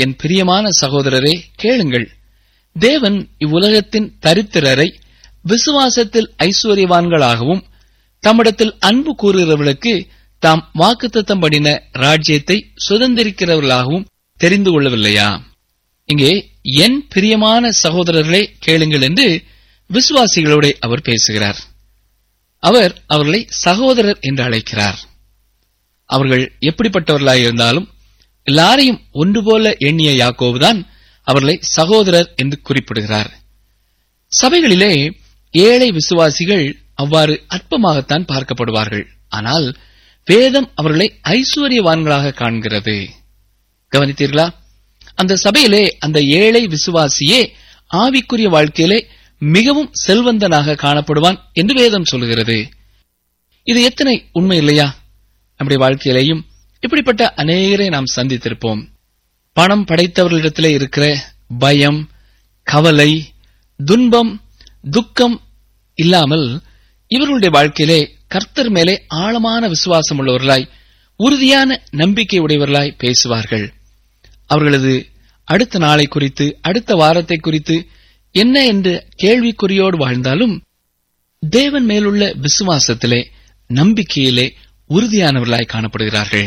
என் பிரியமான சகோதரரே கேளுங்கள் தேவன் இவ்வுலகத்தின் தரித்திரரை விசுவாசத்தில் ஐஸ்வர்யவான்களாகவும் தம்மிடத்தில் அன்பு கூறுகிறவர்களுக்கு தாம் வாக்குத்தத்தம் பண்ணின ராஜ்யத்தை சுதந்திரிக்கிறவர்களாகவும் தெரிந்து கொள்ளவில்லையா இங்கே என் பிரியமான சகோதரர்களே கேளுங்கள் என்று விசுவாசிகளோட அவர் பேசுகிறார் அவர் அவர்களை சகோதரர் என்று அழைக்கிறார் அவர்கள் எப்படிப்பட்டவர்களாயிருந்தாலும் எல்லாரையும் ஒன்று போல எண்ணிய யாக்கோவுதான் அவர்களை சகோதரர் என்று குறிப்பிடுகிறார் சபைகளிலே ஏழை விசுவாசிகள் அவ்வாறு அற்பமாகத்தான் பார்க்கப்படுவார்கள் ஆனால் வேதம் அவர்களை ஐஸ்வர்யவான்களாக காண்கிறது கவனித்தீர்களா அந்த சபையிலே அந்த ஏழை விசுவாசியே ஆவிக்குரிய வாழ்க்கையிலே மிகவும் செல்வந்தனாக காணப்படுவான் என்று வேதம் சொல்கிறது இது எத்தனை உண்மை இல்லையா நம்முடைய வாழ்க்கையிலேயும் இப்படிப்பட்ட அநேகரை நாம் சந்தித்திருப்போம் பணம் படைத்தவர்களிடத்திலே இருக்கிற பயம் கவலை துன்பம் துக்கம் இல்லாமல் இவர்களுடைய வாழ்க்கையிலே கர்த்தர் மேலே ஆழமான விசுவாசம் உள்ளவர்களாய் உறுதியான நம்பிக்கை உடையவர்களாய் பேசுவார்கள் அவர்களது அடுத்த நாளை குறித்து அடுத்த வாரத்தை குறித்து என்ன என்று கேள்விக்குறியோடு வாழ்ந்தாலும் தேவன் மேலுள்ள விசுவாசத்திலே நம்பிக்கையிலே உறுதியானவர்களாய் காணப்படுகிறார்கள்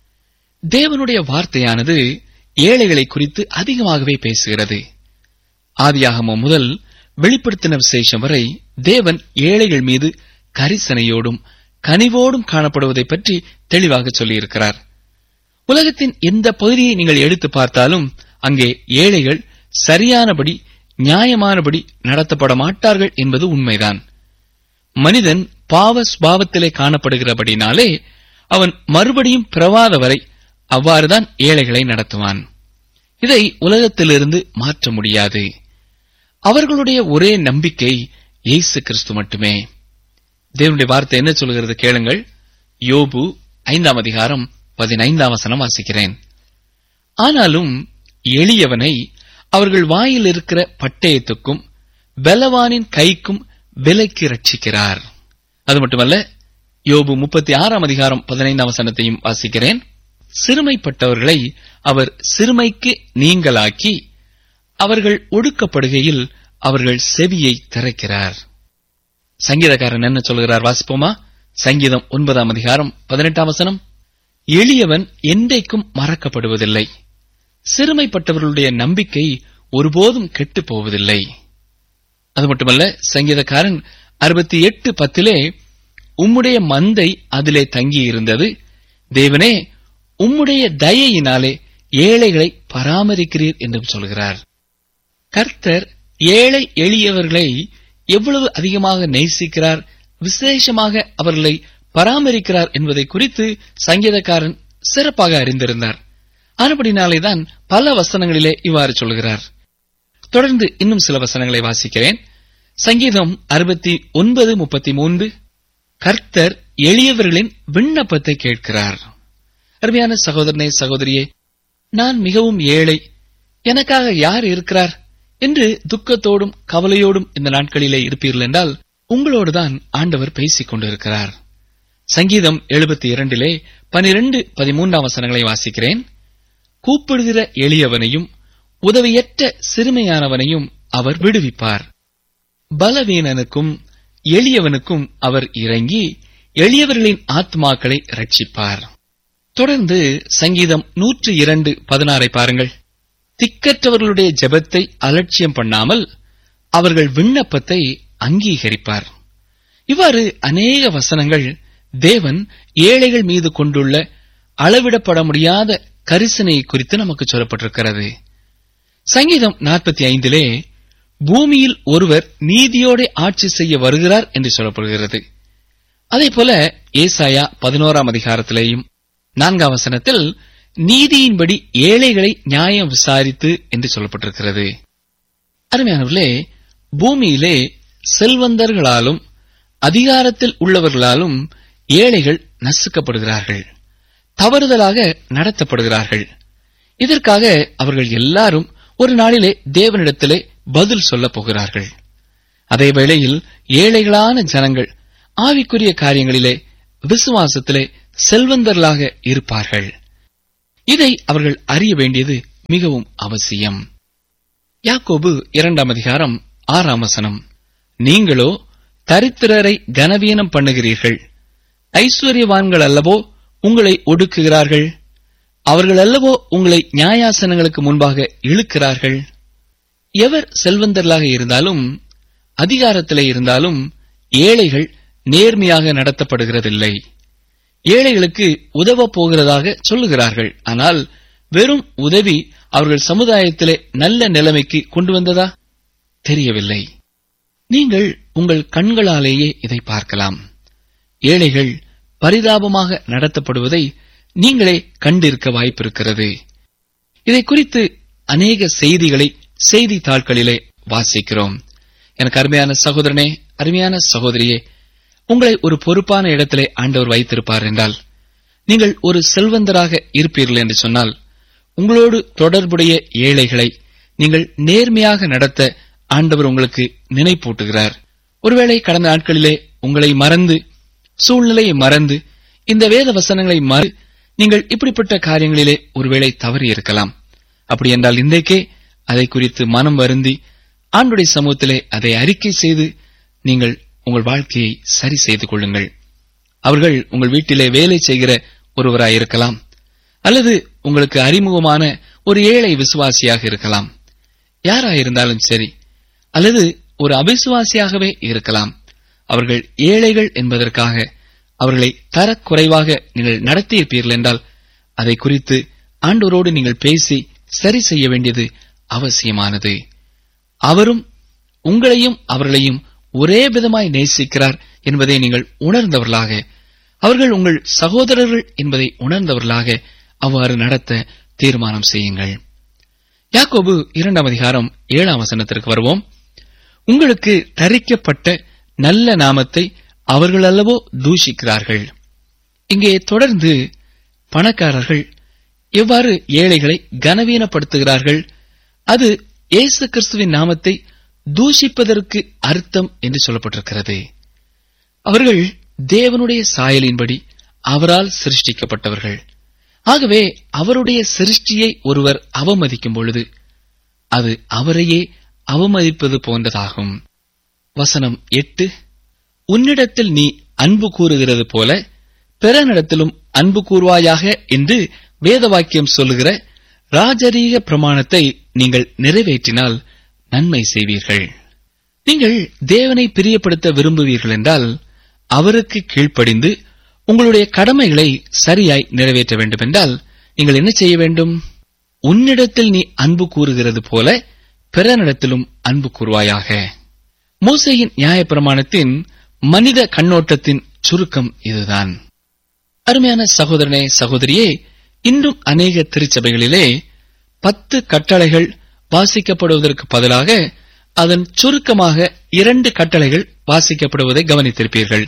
தேவனுடைய வார்த்தையானது ஏழைகளை குறித்து அதிகமாகவே பேசுகிறது ஆதியாகமம் முதல் வெளிப்படுத்தின விசேஷம் வரை தேவன் ஏழைகள் மீது கரிசனையோடும் கனிவோடும் காணப்படுவதை பற்றி தெளிவாக சொல்லியிருக்கிறார் உலகத்தின் எந்த பகுதியை நீங்கள் எடுத்து பார்த்தாலும் அங்கே ஏழைகள் சரியானபடி நியாயமானபடி நடத்தப்பட மாட்டார்கள் என்பது உண்மைதான் மனிதன் பாவ சுபாவத்திலே காணப்படுகிறபடினாலே அவன் மறுபடியும் பிறவாத வரை அவ்வாறுதான் ஏழைகளை நடத்துவான் இதை உலகத்திலிருந்து மாற்ற முடியாது அவர்களுடைய ஒரே நம்பிக்கை இயேசு கிறிஸ்து மட்டுமே தேவனுடைய வார்த்தை என்ன சொல்கிறது கேளுங்கள் யோபு ஐந்தாம் அதிகாரம் பதினைந்தாம் வசனம் வாசிக்கிறேன் ஆனாலும் எளியவனை அவர்கள் வாயில் இருக்கிற பட்டயத்துக்கும் பலவானின் கைக்கும் விலைக்கு ரட்சிக்கிறார் அது மட்டுமல்ல யோபு முப்பத்தி ஆறாம் அதிகாரம் பதினைந்தாம் வசனத்தையும் வாசிக்கிறேன் சிறுமைப்பட்டவர்களை அவர் சிறுமைக்கு நீங்களாக்கி அவர்கள் ஒடுக்கப்படுகையில் அவர்கள் செவியை திறக்கிறார் சங்கீதக்காரன் என்ன சொல்கிறார் வாசிப்போமா சங்கீதம் ஒன்பதாம் அதிகாரம் பதினெட்டாம் வசனம் எளியவன் என்றைக்கும் மறக்கப்படுவதில்லை சிறுமைப்பட்டவர்களுடைய நம்பிக்கை ஒருபோதும் கெட்டுப் போவதில்லை அது மட்டுமல்ல சங்கீதக்காரன் அறுபத்தி எட்டு பத்திலே உம்முடைய மந்தை அதிலே தங்கியிருந்தது தேவனே உம்முடைய தயையினாலே ஏழைகளை பராமரிக்கிறீர் என்றும் சொல்கிறார் கர்த்தர் ஏழை எளியவர்களை எவ்வளவு அதிகமாக நேசிக்கிறார் விசேஷமாக அவர்களை பராமரிக்கிறார் என்பதை குறித்து சங்கீதக்காரன் சிறப்பாக அறிந்திருந்தார் ஆனபடினாலேதான் பல வசனங்களிலே இவ்வாறு சொல்கிறார் தொடர்ந்து இன்னும் சில வசனங்களை வாசிக்கிறேன் சங்கீதம் அறுபத்தி ஒன்பது முப்பத்தி மூன்று கர்த்தர் எளியவர்களின் விண்ணப்பத்தை கேட்கிறார் அருமையான சகோதரனே சகோதரியே நான் மிகவும் ஏழை எனக்காக யார் இருக்கிறார் என்று துக்கத்தோடும் கவலையோடும் இந்த நாட்களிலே இருப்பீர்கள் என்றால் உங்களோடுதான் ஆண்டவர் பேசிக் கொண்டிருக்கிறார் சங்கீதம் எழுபத்தி இரண்டிலே பனிரெண்டு பதிமூன்றாம் வசனங்களை வாசிக்கிறேன் கூப்பிடுகிற எளியவனையும் உதவியற்ற சிறுமையானவனையும் அவர் விடுவிப்பார் பலவீனனுக்கும் எளியவனுக்கும் அவர் இறங்கி எளியவர்களின் ஆத்மாக்களை ரட்சிப்பார் தொடர்ந்து சங்கீதம் நூற்று இரண்டு பதினாறை பாருங்கள் திக்கற்றவர்களுடைய ஜெபத்தை அலட்சியம் பண்ணாமல் அவர்கள் விண்ணப்பத்தை அங்கீகரிப்பார் இவ்வாறு அநேக வசனங்கள் தேவன் ஏழைகள் மீது கொண்டுள்ள அளவிடப்பட முடியாத கரிசனை குறித்து நமக்கு சொல்லப்பட்டிருக்கிறது சங்கீதம் நாற்பத்தி ஐந்திலே பூமியில் ஒருவர் நீதியோட ஆட்சி செய்ய வருகிறார் என்று சொல்லப்படுகிறது அதே போல ஏசாயா பதினோராம் அதிகாரத்திலேயும் நான்காம் வசனத்தில் நீதியின்படி ஏழைகளை நியாயம் விசாரித்து என்று சொல்லப்பட்டிருக்கிறது அருமையானவர்களே பூமியிலே செல்வந்தர்களாலும் அதிகாரத்தில் உள்ளவர்களாலும் ஏழைகள் நசுக்கப்படுகிறார்கள் தவறுதலாக நடத்தப்படுகிறார்கள் இதற்காக அவர்கள் எல்லாரும் ஒரு நாளிலே தேவனிடத்திலே பதில் சொல்லப் போகிறார்கள் அதே வேளையில் ஏழைகளான ஜனங்கள் ஆவிக்குரிய காரியங்களிலே விசுவாசத்திலே செல்வந்தர்களாக இருப்பார்கள் இதை அவர்கள் அறிய வேண்டியது மிகவும் அவசியம் யாக்கோபு இரண்டாம் அதிகாரம் ஆறாம் வசனம் நீங்களோ தரித்திரரை கனவீனம் பண்ணுகிறீர்கள் ஐஸ்வர்யவான்கள் அல்லவோ உங்களை ஒடுக்குகிறார்கள் அவர்கள் அல்லவோ உங்களை நியாயாசனங்களுக்கு முன்பாக இழுக்கிறார்கள் எவர் செல்வந்தர்களாக இருந்தாலும் அதிகாரத்திலே இருந்தாலும் ஏழைகள் நேர்மையாக நடத்தப்படுகிறதில்லை ஏழைகளுக்கு உதவப் போகிறதாக சொல்லுகிறார்கள் ஆனால் வெறும் உதவி அவர்கள் சமுதாயத்திலே நல்ல நிலைமைக்கு கொண்டு வந்ததா தெரியவில்லை நீங்கள் உங்கள் கண்களாலேயே இதை பார்க்கலாம் ஏழைகள் பரிதாபமாக நடத்தப்படுவதை நீங்களே கண்டிருக்க வாய்ப்பிருக்கிறது இதை குறித்து அநேக செய்திகளை செய்தித்தாள்களிலே வாசிக்கிறோம் எனக்கு அருமையான சகோதரனே அருமையான சகோதரியே உங்களை ஒரு பொறுப்பான இடத்திலே ஆண்டவர் வைத்திருப்பார் என்றால் நீங்கள் ஒரு செல்வந்தராக இருப்பீர்கள் என்று சொன்னால் உங்களோடு தொடர்புடைய ஏழைகளை நீங்கள் நேர்மையாக நடத்த ஆண்டவர் உங்களுக்கு நினைப்பூட்டுகிறார் ஒருவேளை கடந்த நாட்களிலே உங்களை மறந்து சூழ்நிலையை மறந்து இந்த வேத வசனங்களை மறு நீங்கள் இப்படிப்பட்ட காரியங்களிலே ஒருவேளை தவறி இருக்கலாம் அப்படி என்றால் இன்றைக்கே அதை குறித்து மனம் வருந்தி ஆண்டுடைய சமூகத்திலே அதை அறிக்கை செய்து நீங்கள் உங்கள் வாழ்க்கையை சரி செய்து கொள்ளுங்கள் அவர்கள் உங்கள் வீட்டிலே வேலை செய்கிற ஒருவராயிருக்கலாம் அல்லது உங்களுக்கு அறிமுகமான ஒரு ஏழை விசுவாசியாக இருக்கலாம் யாராயிருந்தாலும் சரி அல்லது ஒரு அவிசுவாசியாகவே இருக்கலாம் அவர்கள் ஏழைகள் என்பதற்காக அவர்களை தரக்குறைவாக நீங்கள் நடத்தியிருப்பீர்கள் என்றால் அதை குறித்து ஆண்டோரோடு நீங்கள் பேசி சரி செய்ய வேண்டியது அவசியமானது அவரும் உங்களையும் அவர்களையும் ஒரே விதமாய் நேசிக்கிறார் என்பதை நீங்கள் உணர்ந்தவர்களாக அவர்கள் உங்கள் சகோதரர்கள் என்பதை உணர்ந்தவர்களாக அவ்வாறு நடத்த தீர்மானம் செய்யுங்கள் யாக்கோபு இரண்டாம் அதிகாரம் ஏழாம் வசனத்திற்கு வருவோம் உங்களுக்கு தரிக்கப்பட்ட நல்ல நாமத்தை அவர்கள் அல்லவோ தூஷிக்கிறார்கள் இங்கே தொடர்ந்து பணக்காரர்கள் எவ்வாறு ஏழைகளை கனவீனப்படுத்துகிறார்கள் அது இயேசு கிறிஸ்துவின் நாமத்தை தூஷிப்பதற்கு அர்த்தம் என்று சொல்லப்பட்டிருக்கிறது அவர்கள் தேவனுடைய சாயலின்படி அவரால் சிருஷ்டிக்கப்பட்டவர்கள் ஆகவே அவருடைய சிருஷ்டியை ஒருவர் அவமதிக்கும் பொழுது அது அவரையே அவமதிப்பது போன்றதாகும் வசனம் எட்டு உன்னிடத்தில் நீ அன்பு கூறுகிறது போல பிறனிடத்திலும் அன்பு கூறுவாயாக என்று வேதவாக்கியம் சொல்லுகிற ராஜரீக பிரமாணத்தை நீங்கள் நிறைவேற்றினால் நன்மை செய்வீர்கள் நீங்கள் தேவனை பிரியப்படுத்த விரும்புவீர்கள் என்றால் அவருக்கு கீழ்ப்படிந்து உங்களுடைய கடமைகளை சரியாய் நிறைவேற்ற வேண்டும் என்றால் நீங்கள் என்ன செய்ய வேண்டும் உன்னிடத்தில் நீ அன்பு கூறுகிறது போல பிறனிடத்திலும் அன்பு கூறுவாயாக மூசையின் நியாயப்பிரமாணத்தின் மனித கண்ணோட்டத்தின் சுருக்கம் இதுதான் அருமையான சகோதரனே சகோதரியே இன்றும் அநேக திருச்சபைகளிலே பத்து கட்டளைகள் வாசிக்கப்படுவதற்கு பதிலாக அதன் சுருக்கமாக இரண்டு கட்டளைகள் வாசிக்கப்படுவதை கவனித்திருப்பீர்கள்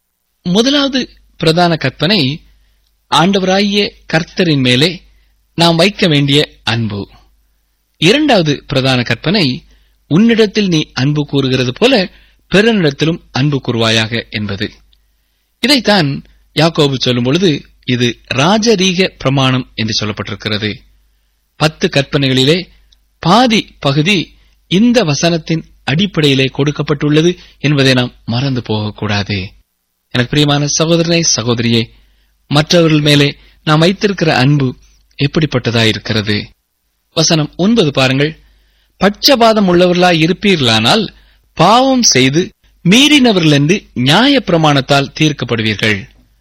முதலாவது பிரதான கற்பனை ஆண்டவராகிய கர்த்தரின் மேலே நாம் வைக்க வேண்டிய அன்பு இரண்டாவது பிரதான கற்பனை உன்னிடத்தில் நீ அன்பு கூறுகிறது போல பிறனிடத்திலும் அன்பு கூறுவாயாக என்பது இதைத்தான் யாக்கோபு சொல்லும் பொழுது இது ராஜரீக பிரமாணம் என்று சொல்லப்பட்டிருக்கிறது பத்து கற்பனைகளிலே பாதி பகுதி இந்த வசனத்தின் அடிப்படையிலே கொடுக்கப்பட்டுள்ளது என்பதை நாம் மறந்து போகக்கூடாது எனக்கு பிரியமான சகோதரனே சகோதரியே மற்றவர்கள் மேலே நாம் வைத்திருக்கிற அன்பு எப்படிப்பட்டதாயிருக்கிறது வசனம் ஒன்பது பாருங்கள் பட்சபாதம் உள்ளவர்களாய் இருப்பீர்களானால் பாவம் செய்து மீறினவர்கள் என்று நியாய பிரமாணத்தால் தீர்க்கப்படுவீர்கள்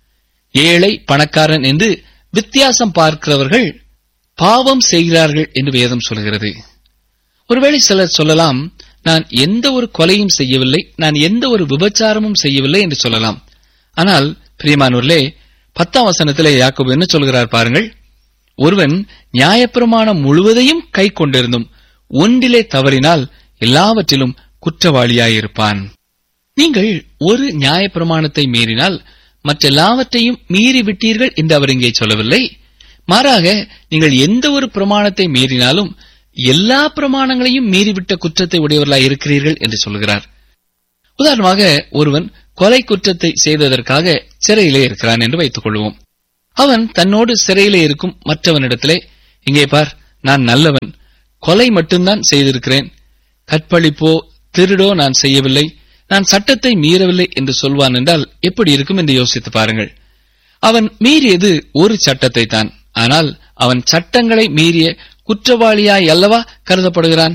ஏழை பணக்காரன் என்று வித்தியாசம் பார்க்கிறவர்கள் பாவம் செய்கிறார்கள் என்று வேதம் சொல்கிறது ஒருவேளை சிலர் சொல்லலாம் நான் எந்த ஒரு கொலையும் செய்யவில்லை நான் எந்த ஒரு விபச்சாரமும் செய்யவில்லை என்று சொல்லலாம் ஆனால் பிரியமானூர்லே பத்தாம் வசனத்திலே யாக்கோபு என்ன சொல்கிறார் பாருங்கள் ஒருவன் நியாயப்பிரமாணம் முழுவதையும் கை கொண்டிருந்தும் ஒன்றிலே தவறினால் எல்லாவற்றிலும் குற்றவாளியாயிருப்பான் நீங்கள் ஒரு நியாயப்பிரமாணத்தை மீறினால் மற்றெல்லாவற்றையும் மீறி விட்டீர்கள் என்று அவர் இங்கே சொல்லவில்லை மாறாக நீங்கள் எந்த ஒரு பிரமாணத்தை மீறினாலும் எல்லா பிரமாணங்களையும் மீறிவிட்ட குற்றத்தை உடையவர்களாய் இருக்கிறீர்கள் என்று சொல்கிறார் உதாரணமாக ஒருவன் கொலை குற்றத்தை செய்ததற்காக சிறையிலே இருக்கிறான் என்று வைத்துக் கொள்வோம் அவன் தன்னோடு சிறையிலே இருக்கும் மற்றவனிடத்திலே இங்கே பார் நான் நல்லவன் கொலை மட்டும்தான் செய்திருக்கிறேன் கற்பழிப்போ திருடோ நான் செய்யவில்லை நான் சட்டத்தை மீறவில்லை என்று சொல்வான் என்றால் எப்படி இருக்கும் என்று யோசித்து பாருங்கள் அவன் மீறியது ஒரு சட்டத்தை தான் ஆனால் அவன் சட்டங்களை மீறிய குற்றவாளியாய் அல்லவா கருதப்படுகிறான்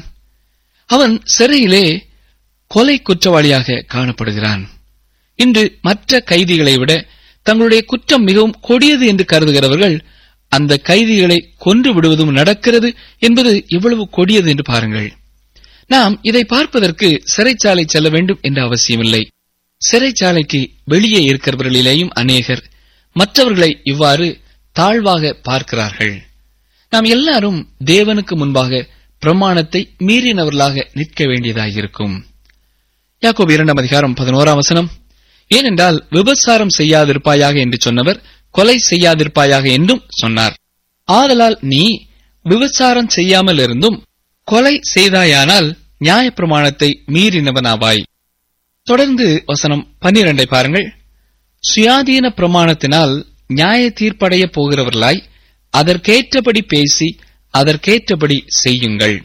அவன் சிறையிலே கொலை குற்றவாளியாக காணப்படுகிறான் இன்று மற்ற கைதிகளை விட தங்களுடைய குற்றம் மிகவும் கொடியது என்று கருதுகிறவர்கள் அந்த கைதிகளை கொன்று விடுவதும் நடக்கிறது என்பது எவ்வளவு கொடியது என்று பாருங்கள் நாம் இதை பார்ப்பதற்கு சிறைச்சாலை செல்ல வேண்டும் என்ற அவசியமில்லை சிறைச்சாலைக்கு வெளியே இருக்கிறவர்களிலேயும் அநேகர் மற்றவர்களை இவ்வாறு தாழ்வாக பார்க்கிறார்கள் நாம் எல்லாரும் தேவனுக்கு முன்பாக பிரமாணத்தை மீறினவர்களாக நிற்க வேண்டியதாயிருக்கும் யாக்கோபு இரண்டாம் அதிகாரம் பதினோராம் வசனம் ஏனென்றால் விபச்சாரம் செய்யாதிருப்பாயாக என்று சொன்னவர் கொலை செய்யாதிருப்பாயாக என்றும் சொன்னார் ஆதலால் நீ விபச்சாரம் செய்யாமல் இருந்தும் கொலை செய்தாயானால் நியாயப்பிரமாணத்தை மீறினவனாவாய் தொடர்ந்து வசனம் பன்னிரண்டை பாருங்கள் சுயாதீன பிரமாணத்தினால் நியாய தீர்ப்படைய போகிறவர்களாய் அதற்கேற்றபடி பேசி அதற்கேற்றபடி செய்யுங்கள்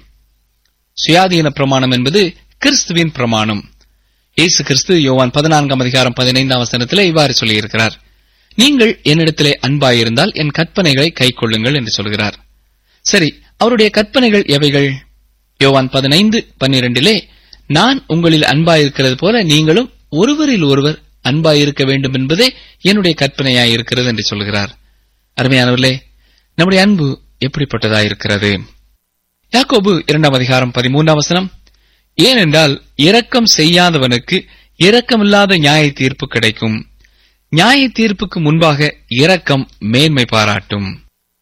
சுயாதீன பிரமாணம் என்பது கிறிஸ்துவின் பிரமாணம் இயேசு கிறிஸ்து யோவான் பதினான்காம் அதிகாரம் பதினைந்தாம் வசனத்திலே இவ்வாறு சொல்லியிருக்கிறார் நீங்கள் என்னிடத்திலே அன்பாயிருந்தால் என் கற்பனைகளை கைக்கொள்ளுங்கள் என்று சொல்கிறார் சரி அவருடைய கற்பனைகள் எவைகள் யோவான் பதினைந்து பன்னிரண்டிலே நான் உங்களில் அன்பாயிருக்கிறது போல நீங்களும் ஒருவரில் ஒருவர் அன்பாயிருக்க வேண்டும் என்பதே என்னுடைய கற்பனையாயிருக்கிறது என்று சொல்கிறார் அருமையானவர்களே நம்முடைய அன்பு எப்படிப்பட்டதாயிருக்கிறது யாக்கோபு இரண்டாம் அதிகாரம் பதிமூன்றாம் வசனம் ஏனென்றால் இரக்கம் செய்யாதவனுக்கு இரக்கமில்லாத நியாய தீர்ப்பு கிடைக்கும் நியாய தீர்ப்புக்கு முன்பாக இரக்கம் மேன்மை பாராட்டும்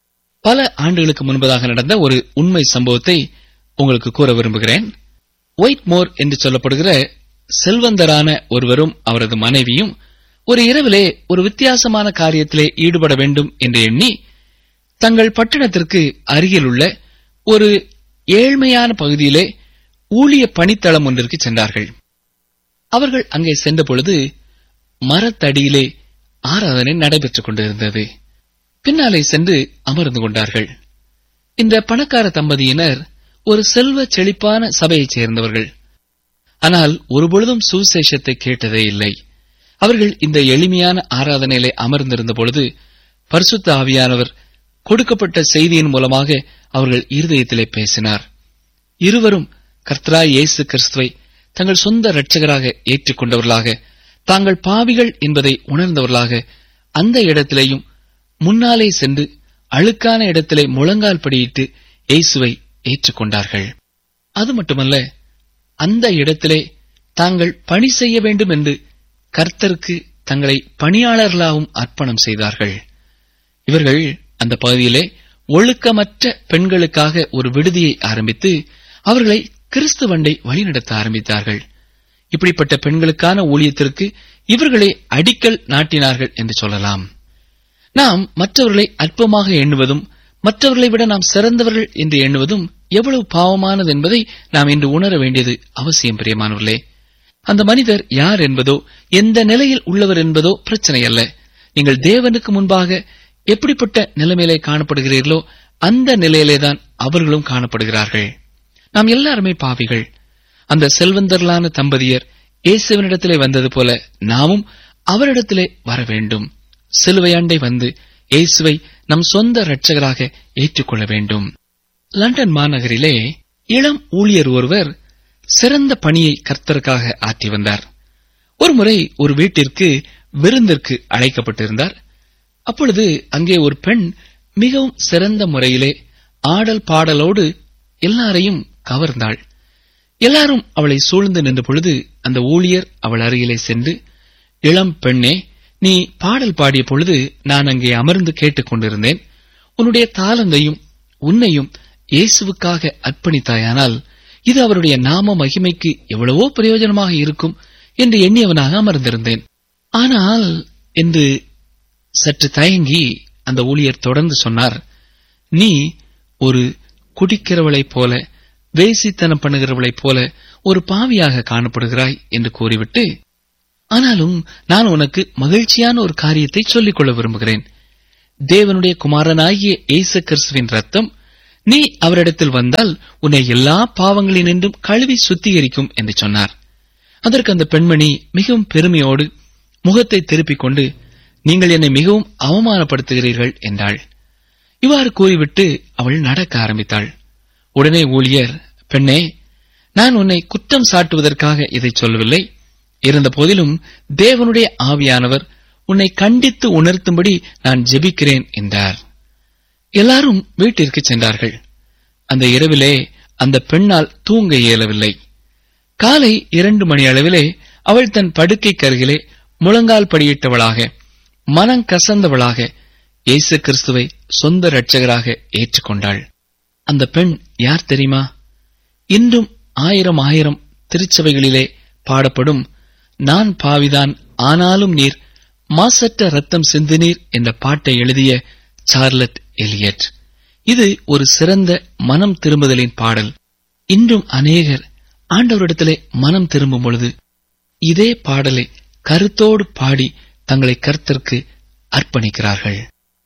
பல ஆண்டுகளுக்கு முன்பதாக நடந்த ஒரு உண்மை சம்பவத்தை உங்களுக்கு கூற விரும்புகிறேன் ஒயிட் மோர் என்று சொல்லப்படுகிற செல்வந்தரான ஒருவரும் அவரது மனைவியும் ஒரு இரவிலே ஒரு வித்தியாசமான காரியத்திலே ஈடுபட வேண்டும் என்று எண்ணி தங்கள் பட்டணத்திற்கு அருகிலுள்ள ஒரு ஏழ்மையான பகுதியிலே ஊழிய பணித்தளம் ஒன்றிற்கு சென்றார்கள் அவர்கள் அங்கே சென்ற பொழுது மரத்தடியிலே ஆராதனை நடைபெற்றுக் கொண்டிருந்தது பின்னாலே சென்று அமர்ந்து கொண்டார்கள் இந்த பணக்கார தம்பதியினர் ஒரு செல்வ செழிப்பான சபையைச் சேர்ந்தவர்கள் ஆனால் ஒருபொழுதும் சுவிசேஷத்தை கேட்டதே இல்லை அவர்கள் இந்த எளிமையான ஆராதனையிலே அமர்ந்திருந்த பொழுது பரிசுத்த ஆவியானவர் கொடுக்கப்பட்ட செய்தியின் மூலமாக அவர்கள் இருதயத்திலே பேசினார் இருவரும் கர்த்தராய் இயேசு கிறிஸ்துவை தங்கள் சொந்த இரட்சகராக ஏற்றுக்கொண்டவர்களாக தாங்கள் பாவிகள் என்பதை உணர்ந்தவர்களாக அந்த இடத்திலேயும் முன்னாலே சென்று அழுக்கான இடத்திலே முழங்கால் படியிட்டு இயேசுவை ஏற்றுக்கொண்டார்கள் அது மட்டுமல்ல அந்த இடத்திலே தாங்கள் பணி செய்ய வேண்டும் என்று கர்த்தருக்கு தங்களை பணியாளர்களாகவும் அர்ப்பணம் செய்தார்கள் இவர்கள் அந்த பகுதியிலே ஒழுக்கமற்ற பெண்களுக்காக ஒரு விடுதியை ஆரம்பித்து அவர்களை கிறிஸ்துவண்டை வழிநடத்த ஆரம்பித்தார்கள் இப்படிப்பட்ட பெண்களுக்கான ஊழியத்திற்கு இவர்களே அடிக்கல் நாட்டினார்கள் என்று சொல்லலாம் நாம் மற்றவர்களை அற்பமாக எண்ணுவதும் மற்றவர்களை விட நாம் சிறந்தவர்கள் என்று எண்ணுவதும் எவ்வளவு பாவமானது என்பதை நாம் இன்று உணர வேண்டியது அவசியம் பிரியமானவர்களே அந்த மனிதர் யார் என்பதோ எந்த நிலையில் உள்ளவர் என்பதோ பிரச்சனை அல்ல நீங்கள் தேவனுக்கு முன்பாக எப்படிப்பட்ட நிலைமையிலே காணப்படுகிறீர்களோ அந்த நிலையிலேதான் அவர்களும் காணப்படுகிறார்கள் நாம் எல்லாருமே பாவிகள் அந்த செல்வந்தர்களான தம்பதியர் இயேசுவனிடத்திலே வந்தது போல நாமும் அவரிடத்திலே வர வேண்டும் சிலுவை அண்டை வந்து இயேசுவை நம் சொந்த இரட்சகராக ஏற்றுக்கொள்ள வேண்டும் லண்டன் மாநகரிலே இளம் ஊழியர் ஒருவர் சிறந்த பணியை கர்த்தருக்காக ஆற்றி வந்தார் ஒருமுறை ஒரு வீட்டிற்கு விருந்திற்கு அழைக்கப்பட்டிருந்தார் அப்பொழுது அங்கே ஒரு பெண் மிகவும் சிறந்த முறையிலே ஆடல் பாடலோடு எல்லாரையும் கவர்ந்தாள் எல்லாரும் அவளை சூழ்ந்து நின்ற பொழுது அந்த ஊழியர் அவள் அருகிலே சென்று இளம் பெண்ணே நீ பாடல் பாடிய பொழுது நான் அங்கே அமர்ந்து கேட்டுக் கொண்டிருந்தேன் உன்னுடைய தாளந்தையும் உன்னையும் இயேசுவுக்காக அர்ப்பணித்தாயானால் இது அவருடைய நாம மகிமைக்கு எவ்வளவோ பிரயோஜனமாக இருக்கும் என்று எண்ணியவனாக அமர்ந்திருந்தேன் ஆனால் என்று சற்று தயங்கி அந்த ஊழியர் தொடர்ந்து சொன்னார் நீ ஒரு குடிக்கிறவளைப் போல வேசித்தனம் பண்ணுகிறவளைப் போல ஒரு பாவியாக காணப்படுகிறாய் என்று கூறிவிட்டு ஆனாலும் நான் உனக்கு மகிழ்ச்சியான ஒரு காரியத்தை சொல்லிக் கொள்ள விரும்புகிறேன் தேவனுடைய குமாரனாகிய இயேசு கிறிஸ்துவின் ரத்தம் நீ அவரிடத்தில் வந்தால் உன்னை எல்லா பாவங்களினின்றும் கழுவி சுத்திகரிக்கும் என்று சொன்னார் அதற்கு அந்த பெண்மணி மிகவும் பெருமையோடு முகத்தை திருப்பிக் கொண்டு நீங்கள் என்னை மிகவும் அவமானப்படுத்துகிறீர்கள் என்றாள் இவ்வாறு கூறிவிட்டு அவள் நடக்க ஆரம்பித்தாள் உடனே ஊழியர் பெண்ணே நான் உன்னை குற்றம் சாட்டுவதற்காக இதை சொல்லவில்லை இருந்த போதிலும் தேவனுடைய ஆவியானவர் உன்னை கண்டித்து உணர்த்தும்படி நான் ஜெபிக்கிறேன் என்றார் எல்லாரும் வீட்டிற்கு சென்றார்கள் அந்த இரவிலே அந்த பெண்ணால் தூங்க இயலவில்லை காலை இரண்டு மணி அளவிலே அவள் தன் படுக்கைக்கு அருகிலே முழங்கால் படியிட்டவளாக மனம் கசந்தவளாக இயேசு கிறிஸ்துவை சொந்த இரட்சகராக ஏற்றுக்கொண்டாள் அந்த பெண் யார் தெரியுமா இன்றும் ஆயிரம் ஆயிரம் திருச்சபைகளிலே பாடப்படும் நான் பாவிதான் ஆனாலும் நீர் மாசற்ற ரத்தம் சிந்தினீர் என்ற பாட்டை எழுதிய சார்லட் எலியட் இது ஒரு சிறந்த மனம் திரும்புதலின் பாடல் இன்றும் அநேகர் ஆண்டவரிடத்திலே மனம் திரும்பும் பொழுது இதே பாடலை கருத்தோடு பாடி தங்களை கர்த்தருக்கு அர்ப்பணிக்கிறார்கள்